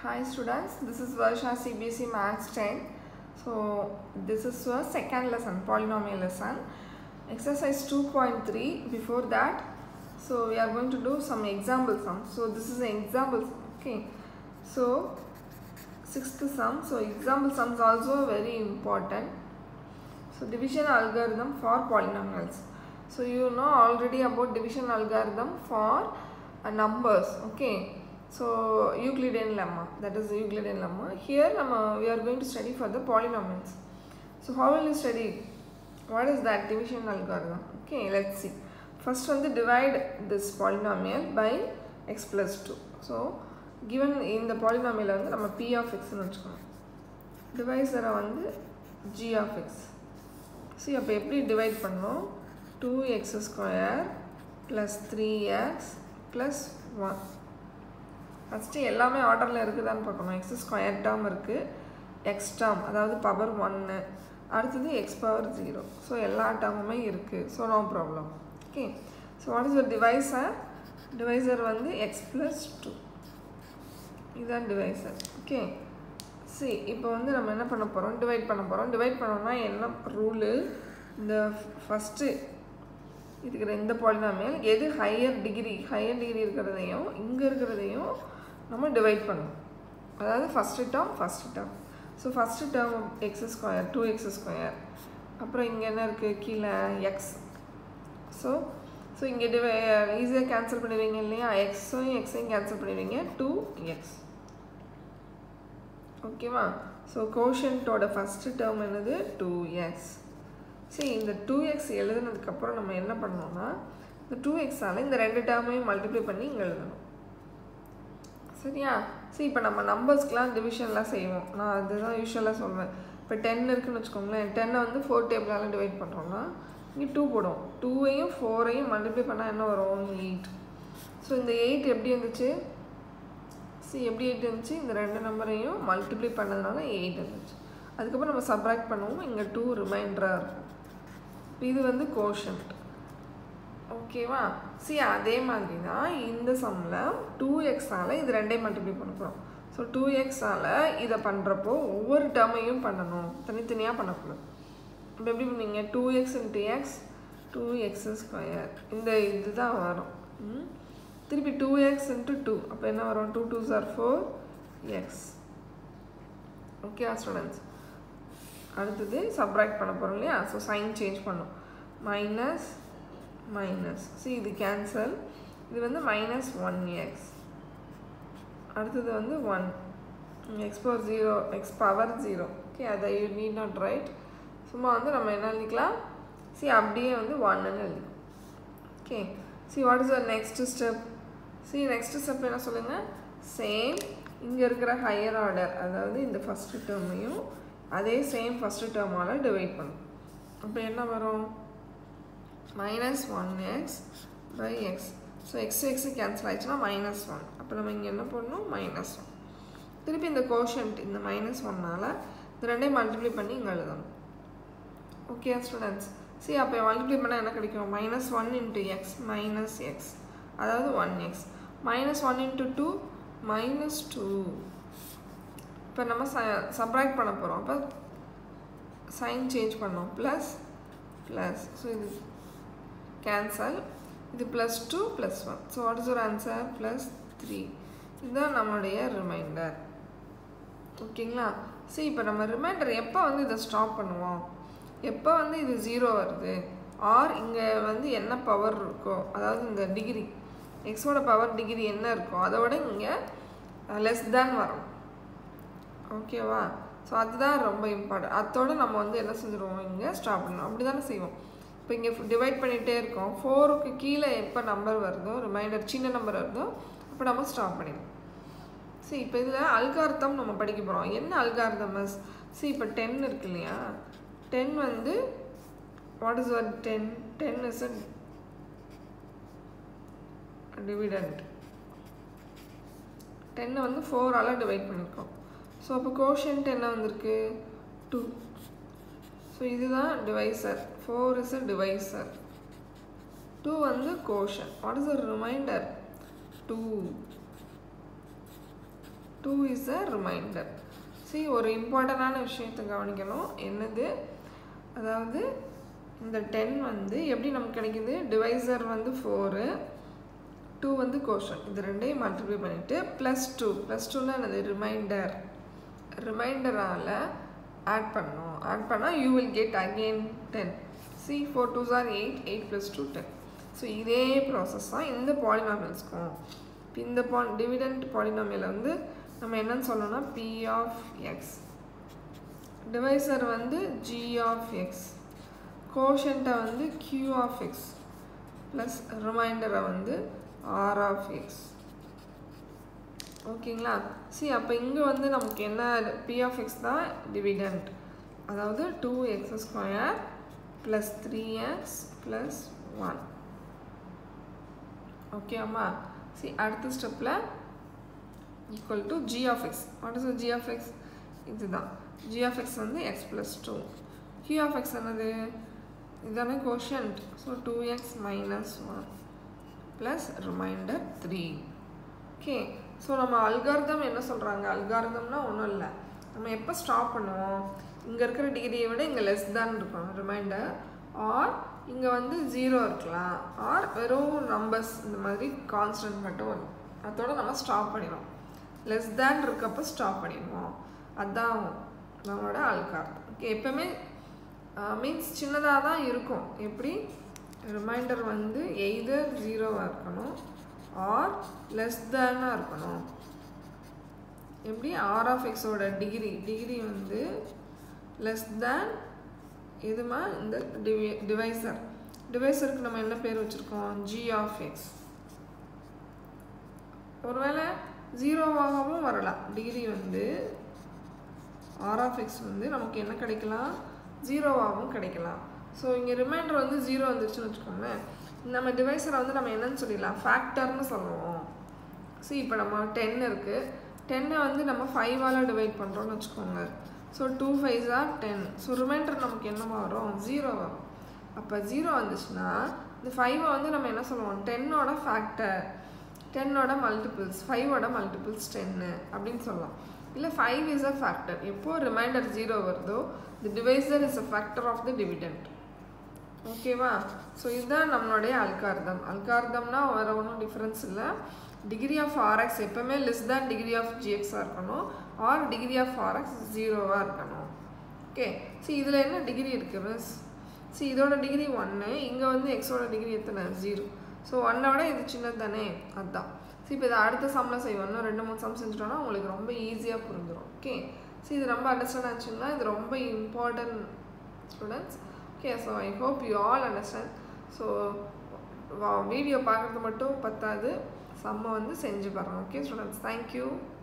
Hi students, this is Varsha CBSE Maths 10. So this is a second lesson, polynomial lesson. Exercise 2.3 before that. So we are going to do some example sums. So this is an example sum, okay. So sixth sum, so example sums also very important. So division algorithm for polynomials. So you know already about division algorithm for uh, numbers, okay. So Euclidean lemma, that is Euclidean lemma. Here um, we are going to study for the polynomials. So how will you study? What is that division algorithm? Okay, let's see. First வந்து divide this polynomial by x plus 2. So given இந்த polynomial வந்து நம்ம p of x னு வச்சுக்கணும் டிவைசரை வந்து g of x C அப்போ எப்படி divide பண்ணோம் two x square plus three x plus one first எல்லாமே ஆர்டரில் இருக்குதான்னு பார்க்கணும் எக்ஸ் ஸ்கொயர் டேர்ம் இருக்குது எக்ஸ் டேர்ம் அதாவது பவர் ஒன்று அடுத்தது எக்ஸ் பவர் ஜீரோ ஸோ எல்லா டேர்முமே இருக்குது so no problem okay so what is your divisor divisor வந்து எக்ஸ் ப்ளஸ் டூ இதுதான் டிவைசர் ஓகே சி இப்போ வந்து நம்ம என்ன பண்ண போகிறோம் டிவைட் பண்ண போகிறோம் டிவைட் பண்ணோம்னா என்ன ரூலு இந்த ஃபஸ்ட்டு இருக்கிற இந்த பாலினாமியல் எது ஹையர் டிகிரி ஹையர் டிகிரி இருக்கிறதையும் இங்கே இருக்கிறதையும் நம்ம டிவைட் பண்ணணும் அதாவது first term first term so first term x square two x square அப்புறம் இங்கே என்ன இருக்குது கீழே எக்ஸ் ஸோ ஸோ இங்கே டிவை ஈஸியாக கேன்சல் பண்ணிடுவீங்க இல்லையா எக்ஸையும் எக்ஸையும் கேன்சல் பண்ணிடுவீங்க டூ எக்ஸ் ஓகேவா ஸோ கோஷன்ட்டோட ஃபஸ்ட்டு டேர்ம் என்னது டூ எக்ஸ் சரி இந்த டூ எக்ஸ் எழுதுனதுக்கப்புறம் நம்ம என்ன பண்ணோம்னா இந்த டூ எக்ஸால் இந்த ரெண்டு டேர்மையும் மல்டிப்ளை பண்ணி இங்கே எழுதணும் சரியா சரி இப்போ நம்ம நம்பர்ஸ்க்கெலாம் டிவிஷன்லாம் செய்வோம் நான் அதுதான் யூஸ்வலாக சொல்வேன் இப்போ டென் இருக்குன்னு வச்சுக்கோங்களேன் டென்னை வந்து ஃபோர் டேபிளால் டிவைட் பண்ணுறோம்னா இங்கே டூ போடும் டூவையும் ஃபோரையும் மல்டிப்ளை பண்ணால் என்ன வரும் எயிட் ஸோ இந்த எயிட் எப்படி இருந்துச்சு சி எப்படி எயிட் இருந்துச்சு இந்த ரெண்டு நம்பரையும் மல்டிப்ளை பண்ணதுனால எயிட் இருந்துச்சு அதுக்கப்புறம் நம்ம சப்ராக்ட் பண்ணுவோம் இங்கே டூ ரிமைண்டராக இருக்கும் இது வந்து கோஷன்ட் ஓகேவா சி அதே மாதிரி தான் இந்த சம்மில் டூ எக்ஸால் இது ரெண்டையும் மல்டிப்ளை பண்ண போகிறோம் ஸோ டூ எக்ஸால் இதை பண்ணுறப்போ ஒவ்வொரு டேர்மையும் பண்ணணும் தனித்தனியாக பண்ணக்கூடாது இப்போ எப்படி பண்ணீங்க two x into x two x square இந்த இது தான் வரும் திருப்பி டூ எக்ஸ் இன்ட்டு டூ அப்போ என்ன வரும் two two sir four x okay students அடுத்தது சப்ராக்ட் பண்ண போகிறோம் இல்லையா ஸோ சைன் சேஞ்ச் பண்ணும் மைனஸ் மைனஸ் சி இது கேன்சல் இது வந்து மைனஸ் ஒன் எக்ஸ் அடுத்தது வந்து one x power zero x power zero okay அதை யூ நீட் நாட் ரைட் சும்மா வந்து நம்ம என்ன எழுதிக்கலாம் சி அப்படியே வந்து ஒன்னு எழுதிக்கலாம் okay see what is your next step see next step என்ன சொல்லுங்கள் சேம் இங்கே இருக்கிற ஹையர் ஆர்டர் அதாவது இந்த ஃபஸ்ட்டு டேர்மையும் அதே சேம் ஃபஸ்ட்டு டேர்மால் டிவைட் பண்ணும் அப்போ என்ன வரும் minus one x by x so x x cancel ஆயிடுச்சுன்னா மைனஸ் ஒன் அப்போ நம்ம இங்கே என்ன பண்ணணும் மைனஸ் ஒன் திருப்பி இந்த கோஷன்ட் இந்த மைனஸ் ஒன்னால் இந்த ரெண்டையும் மல்டிப்ளை பண்ணி இங்கே எழுதணும் ஓகே ஸ்டூடெண்ட்ஸ் சரி அப்போ மல்டிப்ளை பண்ணால் என்ன கிடைக்கும் minus one into x minus x அதாவது one x minus one into two minus two இப்போ நம்ம ச சப்ராக்ட் பண்ண போகிறோம் அப்போ சைன் சேஞ்ச் பண்ணோம் ப்ளஸ் ப்ளஸ் ஸோ இது கேன்சல் இது plus two plus one so what is ஒரு ஆன்சர் ப்ளஸ் த்ரீ இதுதான் நம்மளுடைய ரிமைண்டர் ஓகேங்களா சரி இப்போ நம்ம ரிமைண்டர் எப்போ வந்து இதை ஸ்டாப் பண்ணுவோம் எப்போ வந்து இது ஜீரோ வருது ஆர் இங்கே வந்து என்ன பவர் இருக்கோ அதாவது இந்த டிகிரி எக்ஸோட பவர் டிகிரி என்ன இருக்கோ அதை விட இங்கே லெஸ் தேன் வரும் ஓகேவா ஸோ அதுதான் ரொம்ப இம்பார்ட்டன்ட் அதோடு நம்ம வந்து என்ன செஞ்சுருவோம் இங்கே ஸ்டாப் பண்ணணும் அப்படி தானே செய்வோம் இப்போ இங்கே டிவைட் பண்ணிகிட்டே இருக்கோம் ஃபோருக்கு கீழே எப்போ நம்பர் வருதோ ரிமைண்டர் சின்ன நம்பர் வருதோ அப்போ நம்ம ஸ்டாப் பண்ணிடுவோம் சரி இப்போ இதில் அல்கார்த்தம் நம்ம படிக்க போகிறோம் என்ன அல்கார்த்தமஸ் சரி இப்போ டென் இருக்கு இல்லையா டென் வந்து what is our ten ten is a dividend டென்னை வந்து ஃபோரால் டிவைட் பண்ணியிருக்கோம் ஸோ அப்போ கோஷன்ட் என்ன வந்திருக்கு டூ ஸோ இதுதான் divisor four is a divisor two வந்து quotient what is a remainder two two is a remainder see ஒரு இம்பார்ட்டண்டான விஷயத்தை கவனிக்கணும் என்னது அதாவது இந்த டென் வந்து எப்படி நமக்கு கிடைக்குது டிவைசர் வந்து ஃபோரு டூ வந்து கோஷன் இது ரெண்டையும் மல்டிப்ளை பண்ணிவிட்டு ப்ளஸ் டூ ப்ளஸ் டூனா என்னது ரிமைண்டர் ரிமைண்டரால் ஆட் பண்ணணும் ஆட் பண்ணால் you will get again ten see four twos are eight eight plus two ten so இதே ப்ராசஸ் தான் இந்த பாலினாமியல்ஸ்க்கும் இப்போ இந்த பா டிவிடெண்ட் பாலினாமியலை வந்து நம்ம என்னன்னு சொல்லணும்னா பி ஆஃப் எக்ஸ் டிவைசர் வந்து ஜி ஆஃப் எக்ஸ் கோஷன்ட்டை வந்து கியூ ஆஃப் எக்ஸ் ப்ளஸ் ரிமைண்டரை வந்து ஆர் ஆஃப் எக்ஸ் ஓகேங்களா சி அப்போ இங்கே வந்து நமக்கு என்ன பி ஆஃப் எக்ஸ் தான் டிவிடெண்ட் அதாவது two x square plus three x plus one ஓகேம்மா சி அடுத்த ஸ்டெப்பில் equal to G of x what is G of x இதுதான் ஜி ஆஃப் எக்ஸ் வந்து x plus two Q of x என்னது இதுதானே quotient so two x minus one plus remainder three okay so நம்ம algorithm என்ன சொல்கிறாங்க அல்காரதம்னா ஒன்றும் இல்லை நம்ம எப்போ ஸ்டாப் பண்ணுவோம் இங்கே இருக்கிற டிகிரியை விட இங்கே லெஸ் தான் இருக்கும் ரிமைண்டர் ஆர் இங்கே வந்து ஜீரோ இருக்கலாம் ஆர் வெறும் நம்பர்ஸ் இந்த மாதிரி கான்ஸ்டன்ட் மட்டும் வரும் அதோட நம்ம ஸ்டாப் பண்ணிடுவோம் லெஸ் தேன் இருக்கப்போ ஸ்டாப் பண்ணிடுவோம் அதுதான் நம்மளோட அல்காரதம் ஓகே எப்போவுமே மீன்ஸ் சின்னதாக தான் இருக்கும் எப்படி ரிமைண்டர் வந்து எய்தர் ஜீரோவாக இருக்கணும் ஆர் லெஸ் தேனாக இருக்கணும் எப்படி ஆர் ஆஃப் எக்ஸோட டிகிரி டிகிரி வந்து லெஸ் தேன் இதுமா இந்த டிவி டிவைசர் டிவைசருக்கு நம்ம என்ன பேர் வச்சுருக்கோம் ஜி ஆஃப் எக்ஸ் ஒருவேளை ஜீரோவாகவும் வரலாம் டிகிரி வந்து ஆர் ஆஃப் எக்ஸ் வந்து நமக்கு என்ன கிடைக்கலாம் ஜீரோவாகவும் கிடைக்கலாம் ஸோ இங்கே ரிமைண்டர் வந்து ஜீரோ வந்துருச்சுன்னு வச்சுக்கோங்களேன் நம்ம டிவைஸரை வந்து நம்ம என்னன்னு சொல்லிடலாம் ஃபேக்டர்னு சொல்லுவோம் சி இப்போ நம்ம டென் இருக்குது டென்னை வந்து நம்ம ஃபைவால் டிவைட் பண்ணுறோம்னு வச்சுக்கோங்க so two five are ten so remainder நமக்கு என்னமா வரும் ஜீரோ வரும் அப்போ ஜீரோ வந்துச்சுன்னா இந்த ஃபைவை வந்து நம்ம என்ன சொல்லுவோம் டென்னோட ஃபேக்டர் டென்னோட மல்டிபிள்ஸ் ஃபைவோட மல்டிபிள்ஸ் டென்னு அப்படின்னு சொல்லலாம் இல்லை ஃபைவ் இஸ் அ ஃபேக்டர் எப்போ ரிமைண்டர் ஜீரோ வருதோ the divisor is a factor of the dividend ஓகேவா ஸோ இதுதான் நம்மளுடைய அல்கார்தம் அல்கார்தம்னா வேறு ஒன்றும் டிஃப்ரென்ஸ் இல்லை டிகிரி ஆஃப் ஆர்எக்ஸ் எப்போவுமே லெஸ் தேன் டிகிரி ஆஃப் ஜிஎக்ஸாக இருக்கணும் ஆர் டிகிரி ஆஃப் ஆர்எக்ஸ் ஜீரோவாக இருக்கணும் ஓகே சி இதில் என்ன டிகிரி இருக்குது மிஸ் சி இதோட டிகிரி ஒன்று இங்கே வந்து எக்ஸோட டிகிரி எத்தனை ஜீரோ ஸோ ஒன்னோட இது சின்னது தானே அதுதான் ஸோ இப்போ இதை அடுத்த சம்மில் செய்வோம் இன்னும் ரெண்டு மூணு சம் செஞ்சுட்டோன்னா உங்களுக்கு ரொம்ப ஈஸியாக புரிஞ்சிடும் ஓகே ஸோ இது ரொம்ப அண்டர்ஸ்டாண்ட் ஆச்சுன்னா இது ரொம்ப important students okay so I hope you all understand so video பார்க்குறது மட்டும் பத்தாது சம்மை வந்து செஞ்சு பாருங்கள் ஓகே ஸ்டூடெண்ட்ஸ் தேங்க்யூ